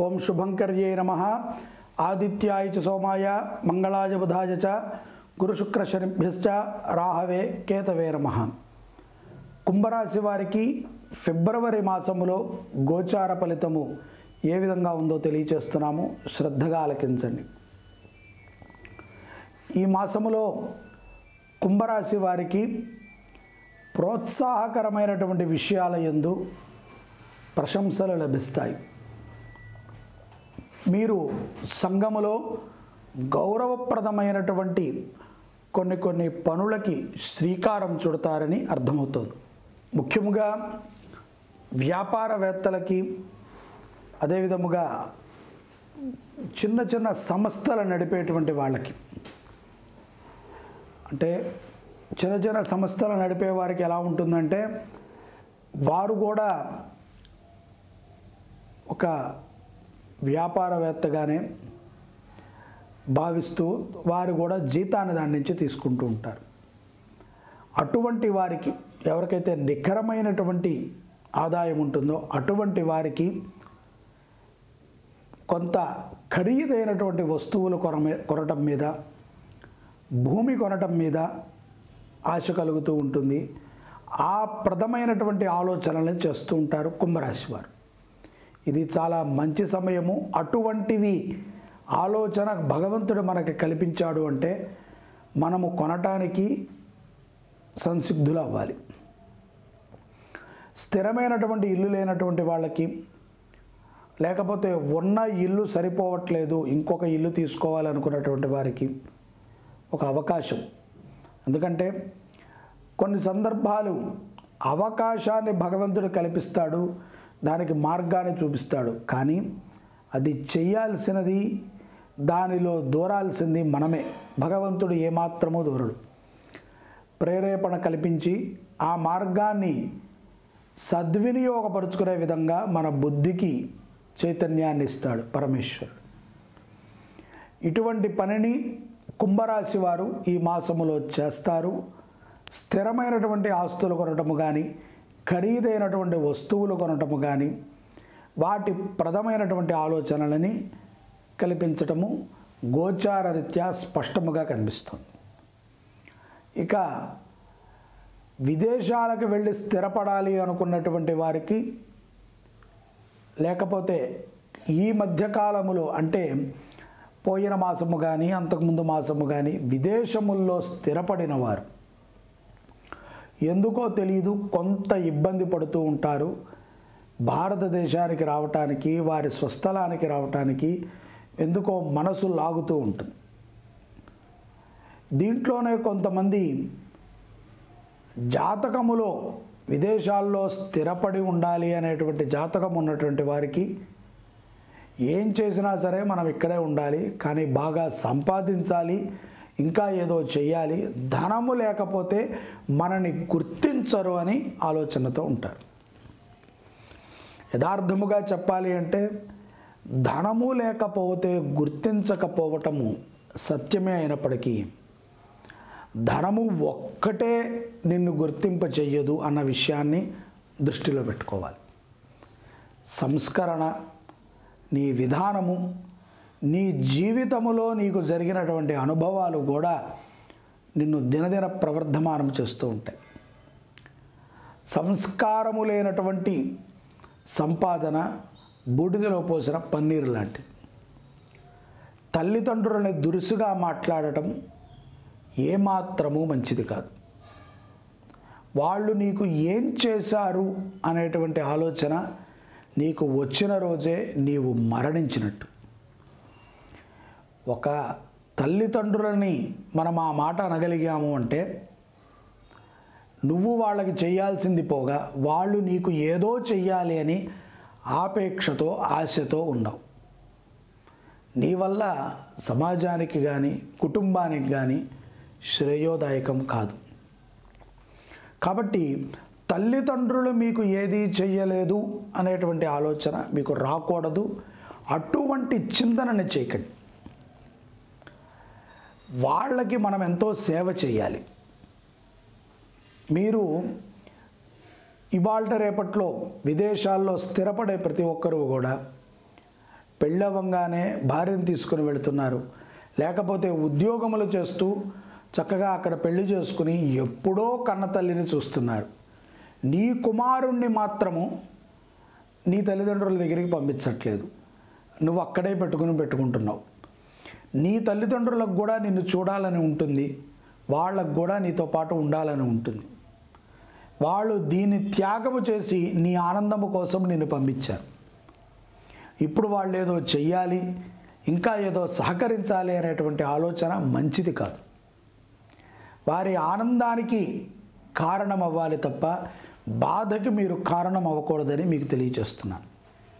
ఓం శుభంకర్యే నమ ఆదిత్యాయ చ సోమాయ మంగళాయ బుధాయ చ గురుశుక్రశనిభ్యశ్చ రాహవే కేతవే నమ కుంభరాశి వారికి ఫిబ్రవరి మాసములో గోచార ఫలితము ఏ విధంగా ఉందో తెలియచేస్తున్నాము శ్రద్ధగా ఆలకించండి ఈ మాసములో కుంభరాశి వారికి ప్రోత్సాహకరమైనటువంటి విషయాల యందు ప్రశంసలు లభిస్తాయి మీరు సంఘములో గౌరవప్రదమైనటువంటి కొన్ని కొన్ని పనులకి శ్రీకారం చుడతారని అర్థమవుతుంది ముఖ్యముగా వ్యాపారవేత్తలకి అదేవిధముగా చిన్న చిన్న సంస్థలు నడిపేటువంటి వాళ్ళకి అంటే చిన్న చిన్న సంస్థలు నడిపే వారికి ఎలా ఉంటుందంటే వారు కూడా ఒక వ్యాపారవేత్తగానే భావిస్తూ వారు కూడా జీతాన్ని దాని నుంచి తీసుకుంటూ ఉంటారు అటువంటి వారికి ఎవరికైతే నిఖరమైనటువంటి ఆదాయం ఉంటుందో అటువంటి వారికి కొంత ఖరీదైనటువంటి వస్తువులు కొనమే కొనటం మీద భూమి కొనటం మీద ఆశ కలుగుతూ ఉంటుంది ఆ ప్రదమైనటువంటి ఆలోచనలను చేస్తూ ఉంటారు కుంభరాశి వారు ఇది చాలా మంచి సమయము అటువంటివి ఆలోచన భగవంతుడు మనకి కల్పించాడు అంటే మనము కొనటానికి సంసిద్ధులు అవ్వాలి స్థిరమైనటువంటి ఇల్లు లేనటువంటి వాళ్ళకి లేకపోతే ఉన్న ఇల్లు సరిపోవట్లేదు ఇంకొక ఇల్లు తీసుకోవాలనుకున్నటువంటి వారికి ఒక అవకాశం ఎందుకంటే కొన్ని సందర్భాలు అవకాశాన్ని భగవంతుడు కల్పిస్తాడు దానికి మార్గాన్ని చూపిస్తాడు కానీ అది చేయాల్సినది దానిలో దూరాల్సింది మనమే భగవంతుడు ఏమాత్రమూ దూరడు ప్రేరేపణ కల్పించి ఆ మార్గాన్ని సద్వినియోగపరుచుకునే విధంగా మన బుద్ధికి చైతన్యాన్ని ఇస్తాడు పరమేశ్వరుడు ఇటువంటి పనిని కుంభరాశి వారు ఈ మాసములో చేస్తారు స్థిరమైనటువంటి ఆస్తులు కొనటము కానీ ఖరీదైనటువంటి వస్తువులు కొనటము కానీ వాటి ప్రథమైనటువంటి ఆలోచనలని కల్పించటము గోచార రీత్యా స్పష్టముగా కనిపిస్తుంది ఇక విదేశాలకు వెళ్ళి స్థిరపడాలి అనుకున్నటువంటి వారికి లేకపోతే ఈ మధ్యకాలములో అంటే పోయిన మాసము కానీ అంతకుముందు మాసము కానీ విదేశముల్లో స్థిరపడిన వారు ఎందుకో తెలియదు కొంత ఇబ్బంది పడుతూ ఉంటారు భారతదేశానికి రావటానికి వారి స్వస్థలానికి రావటానికి ఎందుకో మనసు లాగుతూ ఉంటుంది దీంట్లోనే కొంతమంది జాతకములో విదేశాల్లో స్థిరపడి ఉండాలి అనేటువంటి జాతకం ఉన్నటువంటి వారికి ఏం చేసినా సరే మనం ఇక్కడే ఉండాలి కానీ బాగా సంపాదించాలి ఇంకా ఏదో చేయాలి ధనము లేకపోతే మనని గుర్తించరు అని ఆలోచనతో ఉంటారు యథార్థముగా చెప్పాలి అంటే ధనము లేకపోతే గుర్తించకపోవటము సత్యమే అయినప్పటికీ ధనము ఒక్కటే నిన్ను గుర్తింప చెయ్యదు అన్న విషయాన్ని దృష్టిలో పెట్టుకోవాలి సంస్కరణ నీ విధానము నీ జీవితములో నీకు జరిగినటువంటి అనుభవాలు కూడా నిన్ను దినదిన ప్రవర్ధమానం చేస్తూ ఉంటాయి సంస్కారము లేనటువంటి సంపాదన బూడిదలో పోసిన పన్నీరు లాంటిది తల్లిదండ్రులని దురుసుగా మాట్లాడటం ఏమాత్రము మంచిది కాదు వాళ్ళు నీకు ఏం చేశారు అనేటువంటి ఆలోచన నీకు వచ్చిన రోజే నీవు మరణించినట్టు ఒక తల్లిదండ్రులని మనం ఆ మాట అనగలిగాము అంటే నువ్వు వాళ్ళకి చేయాల్సింది పోగా వాళ్ళు నీకు ఏదో చెయ్యాలి అని ఆపేక్షతో ఆశతో ఉండవు నీ వల్ల సమాజానికి కానీ కుటుంబానికి కానీ శ్రేయోదాయకం కాదు కాబట్టి తల్లిదండ్రులు మీకు ఏది చెయ్యలేదు అనేటువంటి ఆలోచన మీకు రాకూడదు అటువంటి చింతనని చేయకండి వాళ్ళకి మనం ఎంతో సేవ చేయాలి మీరు ఇవాళ రేపట్లో విదేశాల్లో స్థిరపడే ప్రతి ఒక్కరూ కూడా పెళ్ళవంగానే భార్యను తీసుకుని వెళుతున్నారు లేకపోతే ఉద్యోగములు చేస్తూ చక్కగా అక్కడ పెళ్లి చేసుకుని ఎప్పుడో కన్న తల్లిని చూస్తున్నారు నీ కుమారుణ్ణి మాత్రము నీ తల్లిదండ్రుల దగ్గరికి పంపించట్లేదు నువ్వు అక్కడే పెట్టుకుని పెట్టుకుంటున్నావు నీ తల్లిదండ్రులకు కూడా నిన్ను చూడాలని ఉంటుంది వాళ్ళకు కూడా నీతో పాటు ఉండాలని ఉంటుంది వాళ్ళు దీన్ని త్యాగము చేసి నీ ఆనందము కోసం నిన్ను పంపించారు ఇప్పుడు వాళ్ళు ఏదో చెయ్యాలి ఇంకా ఏదో సహకరించాలి అనేటువంటి ఆలోచన మంచిది కాదు వారి ఆనందానికి కారణం అవ్వాలి తప్ప బాధకి మీరు కారణం అవ్వకూడదని మీకు తెలియచేస్తున్నాను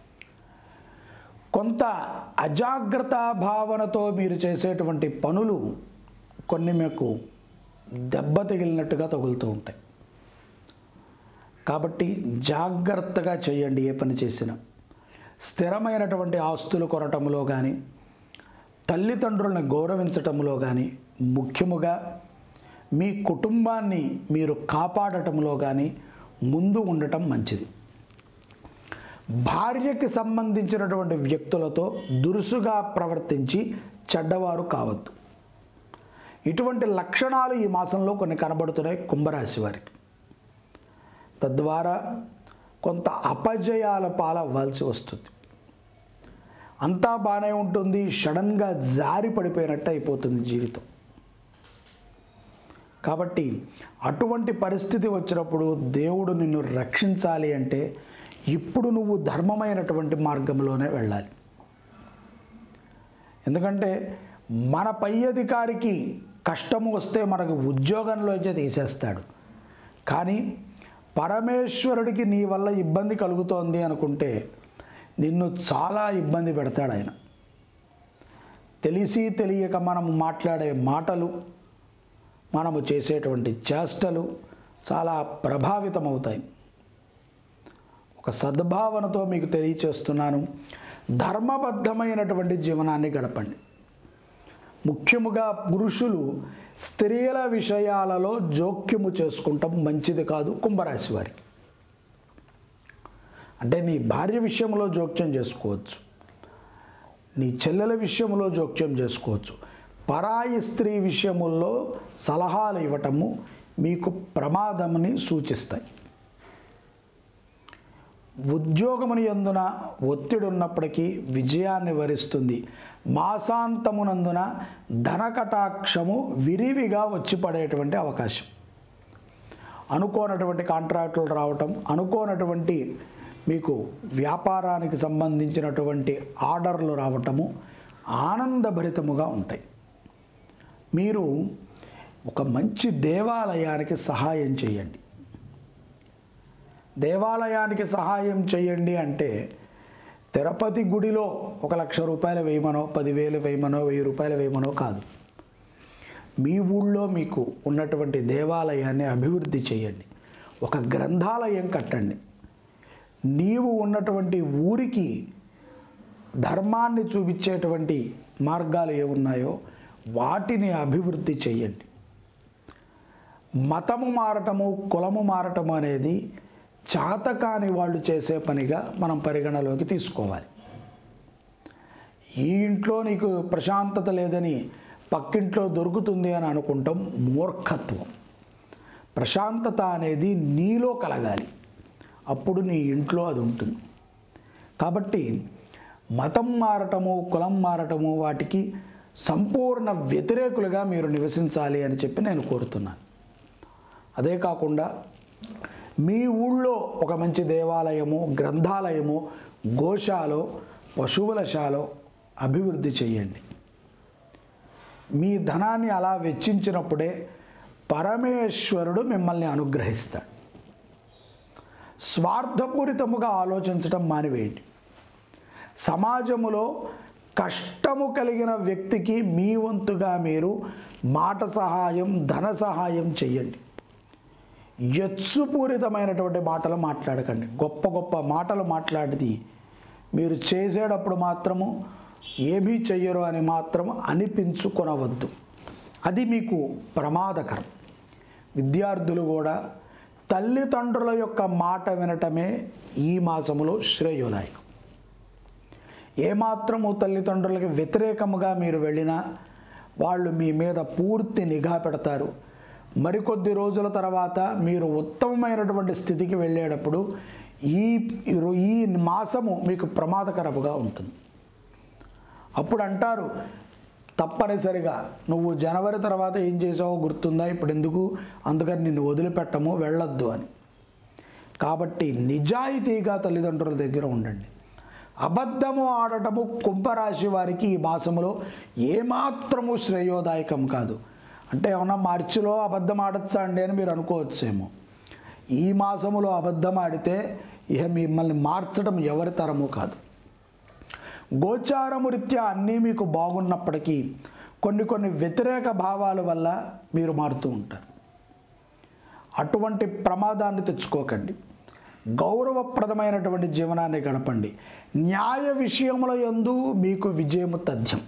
కొంత అజాగ్రత్త భావనతో మీరు చేసేటువంటి పనులు కొన్ని మీకు దెబ్బ తగిలినట్టుగా తగులుతూ ఉంటాయి కాబట్టి జాగ్రత్తగా చేయండి ఏ పని చేసినా స్థిరమైనటువంటి ఆస్తులు కొనటంలో కానీ తల్లిదండ్రులను గౌరవించటంలో కానీ ముఖ్యముగా మీ కుటుంబాన్ని మీరు కాపాడటంలో కానీ ముందు ఉండటం మంచిది భార్యకి సంబంధించినటువంటి వ్యక్తులతో దురుసుగా ప్రవర్తించి చెడ్డవారు కావద్దు ఇటువంటి లక్షణాలు ఈ మాసంలో కొన్ని కనబడుతున్నాయి కుంభరాశి వారికి తద్వారా కొంత అపజయాల పాలవ్వాల్సి వస్తుంది అంతా బాగానే ఉంటుంది సడన్గా జారి పడిపోయినట్టు అయిపోతుంది జీవితం కాబట్టి అటువంటి పరిస్థితి వచ్చినప్పుడు దేవుడు నిన్ను రక్షించాలి అంటే ఇప్పుడు నువ్వు ధర్మమైనటువంటి మార్గంలోనే వెళ్ళాలి ఎందుకంటే మన పై అధికారికి కష్టము వస్తే మనకు ఉద్యోగంలోంచే తీసేస్తాడు కానీ పరమేశ్వరుడికి నీ వల్ల ఇబ్బంది కలుగుతోంది అనుకుంటే నిన్ను చాలా ఇబ్బంది పెడతాడు ఆయన తెలిసి తెలియక మనము మాట్లాడే మాటలు మనము చేసేటువంటి చేష్టలు చాలా ప్రభావితమవుతాయి ఒక సద్భావనతో మీకు తెలియచేస్తున్నాను ధర్మబద్ధమైనటువంటి జీవనాన్ని గడపండి ముఖ్యముగా పురుషులు స్త్రీల విషయాలలో జోక్యము చేసుకుంటాం మంచిది కాదు కుంభరాశి వారికి అంటే నీ భార్య విషయంలో జోక్యం చేసుకోవచ్చు నీ చెల్లెల విషయంలో జోక్యం చేసుకోవచ్చు పరాయి స్త్రీ విషయముల్లో సలహాలు ఇవ్వటము మీకు ప్రమాదముని సూచిస్తాయి ఉద్యోగముని ఎందున ఒత్తిడి ఉన్నప్పటికీ విజయాన్ని వరిస్తుంది మాసాంతమునందున ధనకటాక్షము విరివిగా వచ్చి పడేటువంటి అవకాశం అనుకోనటువంటి కాంట్రాక్టులు రావటం అనుకోనటువంటి మీకు వ్యాపారానికి సంబంధించినటువంటి ఆర్డర్లు రావటము ఆనందభరితముగా ఉంటాయి మీరు ఒక మంచి దేవాలయానికి సహాయం చేయండి దేవాలయానికి సహాయం చేయండి అంటే తిరుపతి గుడిలో ఒక లక్ష రూపాయలు వేయమనో పదివేలు వేయమనో వెయ్యి రూపాయలు వేయమనో కాదు మీ ఊళ్ళో మీకు ఉన్నటువంటి దేవాలయాన్ని అభివృద్ధి చేయండి ఒక గ్రంథాలయం కట్టండి నీవు ఉన్నటువంటి ఊరికి ధర్మాన్ని చూపించేటువంటి మార్గాలు ఏమున్నాయో వాటిని అభివృద్ధి చేయండి మతము మారటము కులము మారటము అనేది చాతకాని వాళ్ళు చేసే పనిగా మనం పరిగణలోకి తీసుకోవాలి ఈ ఇంట్లో నీకు ప్రశాంతత లేదని పక్కింట్లో దొరుకుతుంది అని అనుకుంటాం మూర్ఖత్వం ప్రశాంతత అనేది నీలో కలగాలి అప్పుడు నీ ఇంట్లో అది ఉంటుంది కాబట్టి మతం మారటము కులం మారటము వాటికి సంపూర్ణ వ్యతిరేకులుగా మీరు నివసించాలి అని చెప్పి నేను కోరుతున్నాను అదే కాకుండా మీ ఊళ్ళో ఒక మంచి దేవాలయము గ్రంథాలయము గోశాలో పశువుల శాలో అభివృద్ధి చేయండి మీ ధనాన్ని అలా వెచ్చించినప్పుడే పరమేశ్వరుడు మిమ్మల్ని అనుగ్రహిస్తాడు స్వార్థపూరితముగా ఆలోచించడం మానివేయండి సమాజములో కష్టము కలిగిన వ్యక్తికి మీ వంతుగా మీరు మాట సహాయం ధన సహాయం చేయండి ఎత్సుపూరితమైనటువంటి మాటలు మాట్లాడకండి గొప్ప గొప్ప మాటలు మాట్లాడితే మీరు చేసేటప్పుడు మాత్రము ఏమీ చెయ్యరు అని మాత్రం అనిపించుకొనవద్దు అది మీకు ప్రమాదకరం విద్యార్థులు కూడా తల్లిదండ్రుల యొక్క మాట వినటమే ఈ మాసములో శ్రేయోదాయకం ఏమాత్రము తల్లిదండ్రులకి వ్యతిరేకముగా మీరు వెళ్ళినా వాళ్ళు మీ మీద పూర్తి నిఘా పెడతారు మరికొద్ది రోజుల తర్వాత మీరు ఉత్తమమైనటువంటి స్థితికి వెళ్ళేటప్పుడు ఈ ఈ మాసము మీకు ప్రమాదకరముగా ఉంటుంది అప్పుడు అంటారు తప్పనిసరిగా నువ్వు జనవరి తర్వాత ఏం చేసావో గుర్తుందా ఇప్పుడు ఎందుకు అందుకని నిన్ను వదిలిపెట్టము వెళ్ళొద్దు అని కాబట్టి నిజాయితీగా తల్లిదండ్రుల దగ్గర ఉండండి అబద్ధము ఆడటము కుంభరాశి వారికి ఈ మాసములో ఏమాత్రము శ్రేయోదాయకం కాదు అంటే ఏమన్నా మార్చిలో అబద్ధం ఆడచ్చా అండి అని మీరు అనుకోవచ్చేమో ఈ మాసములో అబద్ధం ఆడితే ఇక మిమ్మల్ని మార్చడం ఎవరి తరము కాదు గోచారము రీత్యా అన్నీ మీకు బాగున్నప్పటికీ కొన్ని కొన్ని వ్యతిరేక భావాల వల్ల మీరు మారుతూ ఉంటారు అటువంటి ప్రమాదాన్ని తెచ్చుకోకండి గౌరవప్రదమైనటువంటి జీవనాన్ని గడపండి న్యాయ విషయముల యందు మీకు విజయము తథ్యం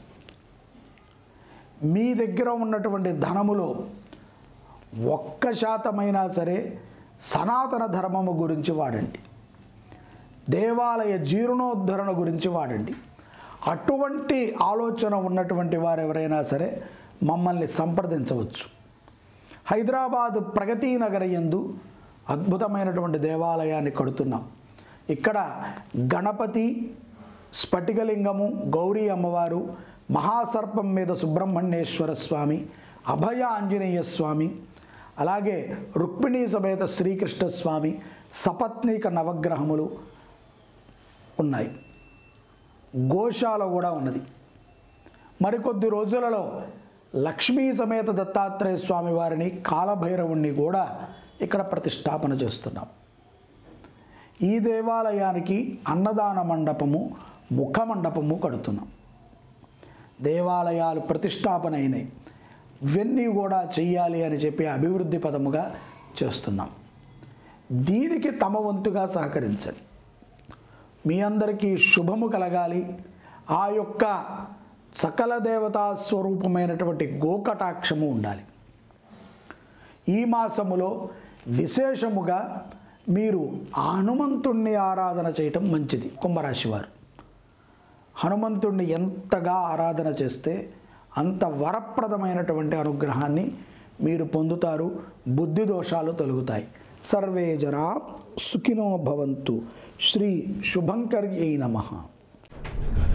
మీ దగ్గర ఉన్నటువంటి ధనములో ఒక్క శాతమైనా సరే సనాతన ధర్మము గురించి వాడండి దేవాలయ జీర్ణోద్ధరణ గురించి వాడండి అటువంటి ఆలోచన ఉన్నటువంటి వారు ఎవరైనా సరే మమ్మల్ని సంప్రదించవచ్చు హైదరాబాద్ ప్రగతి నగర యందు అద్భుతమైనటువంటి దేవాలయాన్ని కడుతున్నాం ఇక్కడ గణపతి స్ఫటికలింగము గౌరీ అమ్మవారు మహాసర్పం మీద సుబ్రహ్మణ్యేశ్వర స్వామి అభయ ఆంజనేయ స్వామి అలాగే రుక్మిణీ సమేత శ్రీకృష్ణ స్వామి సపత్నీక నవగ్రహములు ఉన్నాయి గోశాల కూడా ఉన్నది మరికొద్ది రోజులలో లక్ష్మీ సమేత దత్తాత్రేయ స్వామి వారిని కాలభైరవుణ్ణి కూడా ఇక్కడ ప్రతిష్టాపన చేస్తున్నాం ఈ దేవాలయానికి అన్నదాన మండపము ముఖ మండపము కడుతున్నాం దేవాలయాలు ప్రతిష్టాపన అయినాయి ఇవన్నీ కూడా చెయ్యాలి అని చెప్పి అభివృద్ధి పదముగా చేస్తున్నాం దీనికి తమ వంతుగా సహకరించండి మీ అందరికీ శుభము కలగాలి ఆ యొక్క సకల దేవతా స్వరూపమైనటువంటి గోకటాక్షము ఉండాలి ఈ మాసములో విశేషముగా మీరు హనుమంతుణ్ణి ఆరాధన చేయటం మంచిది కుంభరాశి వారు హనుమంతుణ్ణి ఎంతగా ఆరాధన చేస్తే అంత వరప్రదమైనటువంటి అనుగ్రహాన్ని మీరు పొందుతారు బుద్ధి దోషాలు తొలగుతాయి సర్వే జనా సుఖినో భవంతు శ్రీ శుభంకర్యై నమః